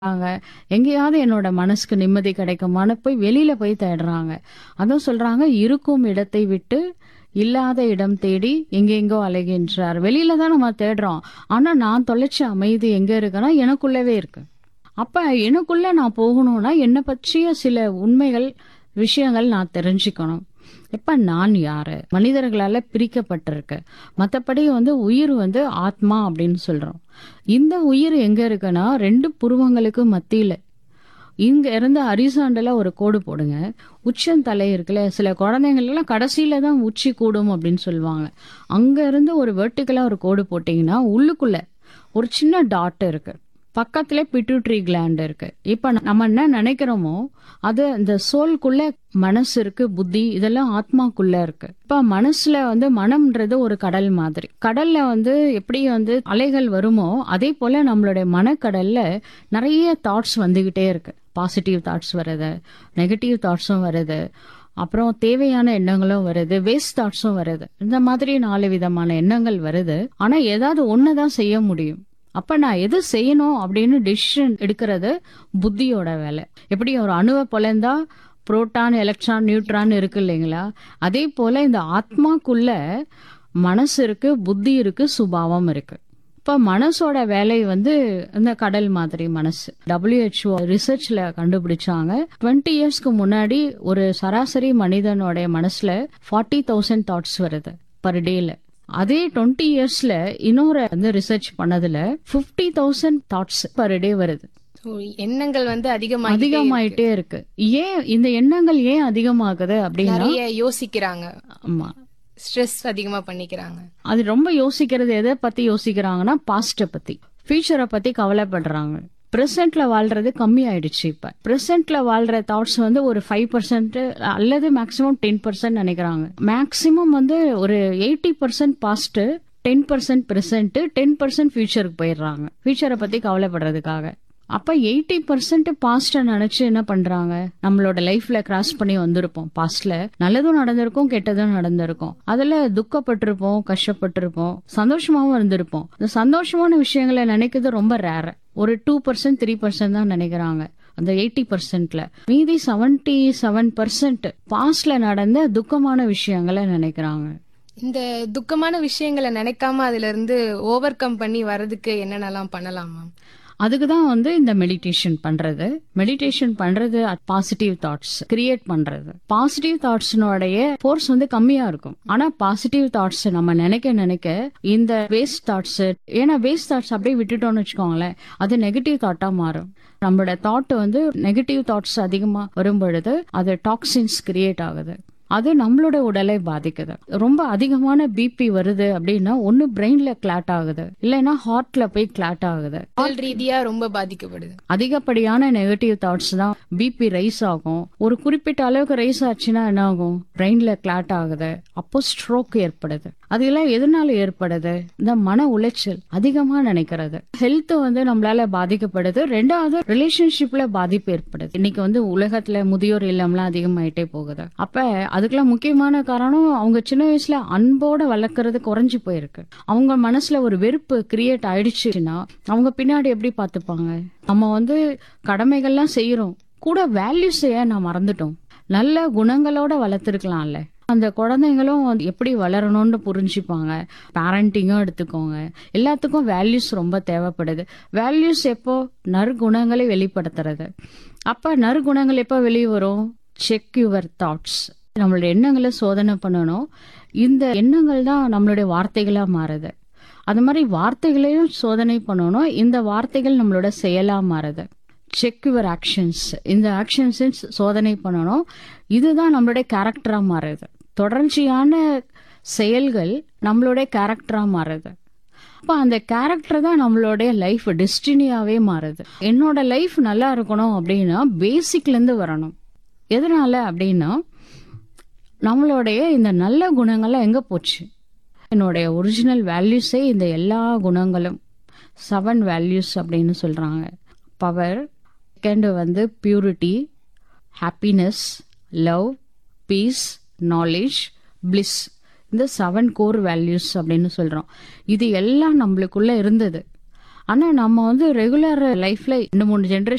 தேடுறாங்க எங்கேயாவது என்னோட மனசுக்கு நிம்மதி கிடைக்குமான்னு போய் வெளியில போய் தேடுறாங்க அதான் சொல்றாங்க இருக்கும் இடத்தை விட்டு இல்லாத இடம் தேடி எங்கெங்கோ அலைகின்றார் வெளியில தான் நம்ம தேடுறோம் ஆனா நான் தொலைச்ச அமைதி எங்க இருக்குன்னா எனக்குள்ளவே இருக்கு அப்ப எனக்குள்ள நான் போகணும்னா என்னை பற்றிய சில உண்மைகள் விஷயங்கள் நான் தெரிஞ்சுக்கணும் இப்ப நான் யாரு மனிதர்களால பிரிக்கப்பட்டிருக்கு மத்தபடி வந்து உயிர் வந்து ஆத்மா அப்படின்னு சொல்றோம் இந்த உயிர் எங்க இருக்குன்னா ரெண்டு புருவங்களுக்கு மத்தியில இங்க இருந்து அரிசாண்டல ஒரு கோடு போடுங்க உச்சந்தலை இருக்குல்ல சில குழந்தைங்கள் எல்லாம் கடைசியில தான் உச்சி கூடும் அப்படின்னு சொல்லுவாங்க அங்க இருந்து ஒரு வெர்டிக்கலா ஒரு கோடு போட்டீங்கன்னா உள்ளுக்குள்ள ஒரு சின்ன டாட் இருக்கு பக்கத்துல பிட்யூட்ரி கிளாண்ட் இருக்கு இப்ப நம்ம என்ன நினைக்கிறோமோ அது இந்த சோல்குள்ள மனசு இருக்கு புத்தி இதெல்லாம் ஆத்மாக்குள்ள இருக்கு இப்ப மனசுல வந்து மனம்ன்றது ஒரு கடல் மாதிரி கடல்ல வந்து எப்படி வந்து அலைகள் வருமோ அதே போல நம்மளுடைய மனக்கடல்ல நிறைய தாட்ஸ் வந்துகிட்டே இருக்கு பாசிட்டிவ் தாட்ஸ் வருது நெகட்டிவ் தாட்ஸும் வருது அப்புறம் தேவையான எண்ணங்களும் வருது வேஸ்ட் தாட்ஸும் வருது இந்த மாதிரி நாலு விதமான எண்ணங்கள் வருது ஆனா ஏதாவது ஒண்ணுதான் செய்ய முடியும் அப்ப நான் எது செய்யணும் அப்படின்னு டிசிஷன் எடுக்கிறது புத்தியோட வேலை எப்படி ஒரு அணுவை பொலந்தா புரோட்டான் எலக்ட்ரான் நியூட்ரான் இருக்கு இல்லைங்களா அதே போல இந்த ஆத்மாக்குள்ள மனசு இருக்கு புத்தி இருக்கு சுபாவம் இருக்கு இப்ப மனசோட வேலை வந்து இந்த கடல் மாதிரி மனசு டபிள்யூஹெச்ஓ ரிசர்ச்ல கண்டுபிடிச்சாங்க டுவெண்ட்டி இயர்ஸ்க்கு முன்னாடி ஒரு சராசரி மனிதனோட மனசுல ஃபார்ட்டி தௌசண்ட் தாட்ஸ் வருது பர் டேல அதே டுவெண்ட்டி இயர்ஸ்ல இன்னொரு வந்து ரிசர்ச் பண்ணதுல fifty thousand thoughts per day வருது So, எண்ணங்கள் வந்து அதிகமாக அதிகமாயிட்டே இருக்கு ஏன் இந்த எண்ணங்கள் ஏன் அதிகமாகுது அப்படின்னா நிறைய யோசிக்கிறாங்க ஆமா ஸ்ட்ரெஸ் அதிகமா பண்ணிக்கிறாங்க அது ரொம்ப யோசிக்கிறது எதை பத்தி யோசிக்கிறாங்கன்னா பாஸ்ட பத்தி ஃபியூச்சரை பத்தி கவலைப்படுறாங்க பிரசன்ட்ல வாழ்றது கம்மி ஆயிடுச்சு இப்ப பிரசன்ட்ல வாழ்ற தாட்ஸ் வந்து ஒரு ஃபைவ் பர்சன்ட் அல்லது மேக்சிமம் டென் பர்சன்ட் நினைக்கிறாங்க மேக்சிமம் வந்து ஒரு eighty percent past ten percent present ten percent ஃபியூச்சருக்கு போயிடுறாங்க ஃபியூச்சரை பத்தி கவலைப்படுறதுக்காக அப்ப எயிட்டி பர்சன்ட் பாஸ்ட நினைச்சு என்ன பண்றாங்க நம்மளோட லைஃப்ல கிராஸ் பண்ணி வந்திருப்போம் பாஸ்ட்ல நல்லதும் நடந்திருக்கும் கெட்டதும் நடந்திருக்கும் அதுல துக்கப்பட்டிருப்போம் கஷ்டப்பட்டிருப்போம் சந்தோஷமாவும் இருந்திருப்போம் இந்த சந்தோஷமான விஷயங்களை நினைக்கிறது ரொம்ப ரேர் ஒரு டூ பர்சன்ட் த்ரீ பர்சன்ட் தான் நினைக்கிறாங்க அந்த எயிட்டி பர்சன்ட்ல மீதி செவன்டி செவன் பர்சன்ட் பாஸ்ட்ல நடந்த துக்கமான விஷயங்களை நினைக்கிறாங்க இந்த துக்கமான விஷயங்களை நினைக்காம அதுல இருந்து ஓவர் கம் பண்ணி வர்றதுக்கு என்னென்னலாம் பண்ணலாம் மேம் அதுக்கு தான் வந்து இந்த மெடிடேஷன் பண்றது மெடிடேஷன் பண்றது பாசிட்டிவ் தாட்ஸ் கிரியேட் பண்றது பாசிட்டிவ் தாட்ஸ்னுடைய ஃபோர்ஸ் வந்து கம்மியா இருக்கும் ஆனா பாசிட்டிவ் தாட்ஸ் நம்ம நினைக்க நினைக்க இந்த வேஸ்ட் தாட்ஸ் ஏன்னா வேஸ்ட் தாட்ஸ் அப்படியே விட்டுட்டோம்னு வச்சுக்கோங்களேன் அது நெகட்டிவ் தாட்டா மாறும் நம்மளோட தாட் வந்து நெகட்டிவ் தாட்ஸ் அதிகமா வரும் பொழுது அது டாக்ஸின்ஸ் கிரியேட் ஆகுது அது நம்மளோட உடலை பாதிக்குது ரொம்ப அதிகமான பிபி வருது அப்படின்னா ஒன்னு பிரெயின்ல கிளாட் ஆகுது இல்லைன்னா ஹார்ட்ல போய் கிளாட் ஆகுது உடல் ரீதியா ரொம்ப பாதிக்கப்படுது அதிகப்படியான நெகட்டிவ் தாட்ஸ் தான் பிபி ரைஸ் ஆகும் ஒரு குறிப்பிட்ட அளவுக்கு ரைஸ் ஆச்சுன்னா என்ன ஆகும் பிரெயின்ல கிளாட் ஆகுது அப்போ ஸ்ட்ரோக் ஏற்படுது அதெல்லாம் எதனால ஏற்படுது இந்த மன உளைச்சல் அதிகமா நினைக்கிறது ஹெல்த் வந்து நம்மளால பாதிக்கப்படுது ரெண்டாவது ரிலேஷன்ஷிப்ல பாதிப்பு ஏற்படுது இன்னைக்கு வந்து உலகத்துல முதியோர் இல்லம்லாம் அதிகமாயிட்டே போகுது அப்ப அதுக்கெல்லாம் முக்கியமான காரணம் அவங்க சின்ன வயசுல அன்போட வளர்க்கறது குறைஞ்சு போயிருக்கு அவங்க மனசுல ஒரு வெறுப்பு கிரியேட் ஆயிடுச்சுன்னா அவங்க பின்னாடி எப்படி பார்த்துப்பாங்க நம்ம வந்து கடமைகள்லாம் செய்யறோம் கூட வேல்யூஸ் ஏன் நான் மறந்துட்டோம் நல்ல குணங்களோட வளர்த்துருக்கலாம்ல அந்த குழந்தைங்களும் வந்து எப்படி வளரணும்னு புரிஞ்சுப்பாங்க பேரண்டிங்கும் எடுத்துக்கோங்க எல்லாத்துக்கும் வேல்யூஸ் ரொம்ப தேவைப்படுது வேல்யூஸ் எப்போ நற்குணங்களை வெளிப்படுத்துறது அப்ப நற்குணங்கள் எப்போ வெளியே வரும் செக் யுவர் தாட்ஸ் நம்மளோட எண்ணங்களை சோதனை பண்ணணும் இந்த எண்ணங்கள் தான் நம்மளுடைய வார்த்தைகளா மாறுது அது மாதிரி வார்த்தைகளையும் சோதனை பண்ணணும் இந்த வார்த்தைகள் நம்மளோட செயலா மாறுது செக் யுவர் ஆக்ஷன்ஸ் இந்த ஆக்ஷன்ஸ் சோதனை பண்ணணும் இதுதான் நம்மளுடைய கேரக்டரா மாறுது தொடர்ச்சியான செயல்கள் நம்மளுடைய கேரக்டரா மாறுது அப்ப அந்த கேரக்டர் தான் நம்மளுடைய லைஃப் டெஸ்டினியாவே மாறுது என்னோட லைஃப் நல்லா இருக்கணும் அப்படின்னா பேசிக்ல இருந்து வரணும் எதனால அப்படின்னா நம்மளுடைய இந்த நல்ல குணங்கள்லாம் எங்க போச்சு என்னுடைய ஒரிஜினல் வேல்யூஸே இந்த எல்லா குணங்களும் செவன் வேல்யூஸ் அப்படின்னு சொல்றாங்க பவர் செகண்ட் வந்து purity happiness love peace knowledge bliss இந்த செவன் கோர் வேல்யூஸ் அப்படின்னு சொல்றோம் இது எல்லாம் நம்மளுக்குள்ள இருந்தது ஆனா நம்ம வந்து ரெகுலர் லைஃப்ல ரெண்டு மூணு ஜென்ரேஷன்